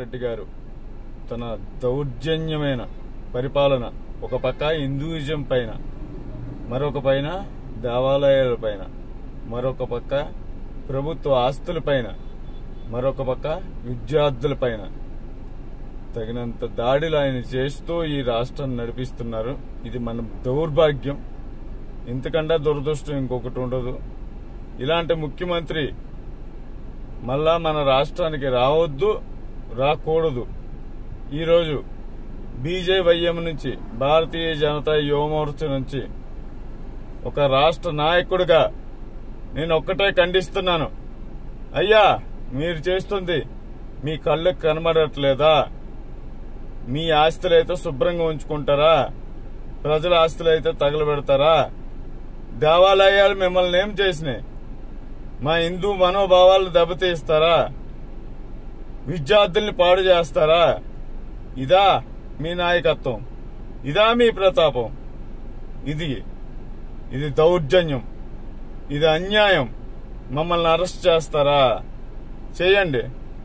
రెడ్డి గారు తన దౌర్జన్యమైన పరిపాలన ఒక పక్క హిందూయిజం పైన మరొక పైన దేవాలయాల పైన మరొక పక్క ప్రభుత్వ ఆస్తుల పైన మరొక పక్క విద్యార్థుల పైన తగినంత దాడులు ఆయన చేస్తూ ఈ రాష్ట్రాన్ని నడిపిస్తున్నారు ఇది మన దౌర్భాగ్యం ఇంతకంటే దురదృష్టం ఇంకొకటి ఉండదు ఇలాంటి ముఖ్యమంత్రి మళ్ళా మన రాష్ట్రానికి రావద్దు రాకూడదు ఈరోజు బీజేవైఎం నుంచి భారతీయ జనతా యువమోర్చ నుంచి ఒక రాష్ట్ర నాయకుడిగా నేను ఒక్కటే ఖండిస్తున్నాను అయ్యా మీరు చేస్తుంది మీ కళ్ళకు కనబడట్లేదా మీ ఆస్తులు అయితే శుభ్రంగా ఉంచుకుంటారా ప్రజల ఆస్తులు అయితే తగలబెడతారా దేవాలయాలు మిమ్మల్ని ఏం చేసినాయి మా హిందూ మనోభావాలు దెబ్బతీస్తారా విద్యార్థుల్ని పాడు చేస్తారా ఇదా మీ నాయకత్వం ఇదా మీ ప్రతాపం ఇది ఇది దౌర్జన్యం ఇది అన్యాయం మమ్మల్ని అరెస్ట్ చేస్తారా చేయండి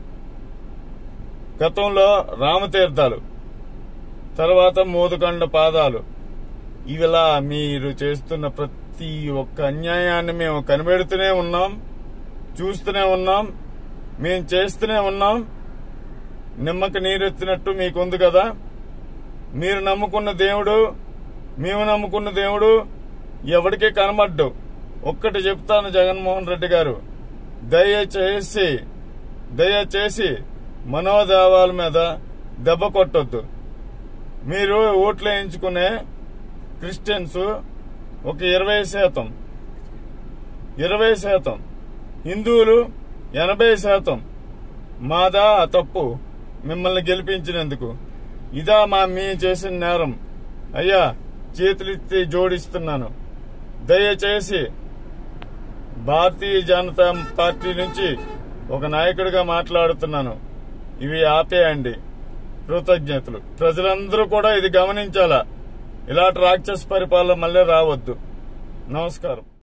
గతంలో రామతీర్థాలు తర్వాత మోదుకండ పాదాలు ఇవిలా మీరు చేస్తున్న ప్రతి ఒక్క అన్యాయాన్ని మేము కనిపెడుతూనే ఉన్నాం చూస్తూనే ఉన్నాం మేము చేస్తూనే ఉన్నాం నిమ్మకి నీరెత్తినట్టు మీకుంది కదా మీరు నమ్ముకున్న దేవుడు మేము నమ్ముకున్న దేవుడు ఎవరికీ కనబడ్డు ఒక్కటి చెప్తాను జగన్మోహన్ రెడ్డి గారు దయచేసి దయచేసి మనోదేవాల మీద దెబ్బ కొట్టొద్దు మీరు ఓట్లు వేయించుకునే క్రిస్టియన్స్ ఒక ఇరవై శాతం ఇరవై శాతం హిందువులు ఎనభై శాతం మాదా తప్పు మిమ్మల్ని గెలిపించినందుకు ఇదా మా మీ చేసిన నేరం అయ్యా చేతులెత్తి జోడిస్తున్నాను దయచేసి భారతీయ జనతా పార్టీ నుంచి ఒక నాయకుడిగా మాట్లాడుతున్నాను ఇవి ఆపేయండి కృతజ్ఞతలు ప్రజలందరూ కూడా ఇది గమనించాలా ఇలాంటి రాక్షస పరిపాలన మళ్ళీ రావద్దు నమస్కారం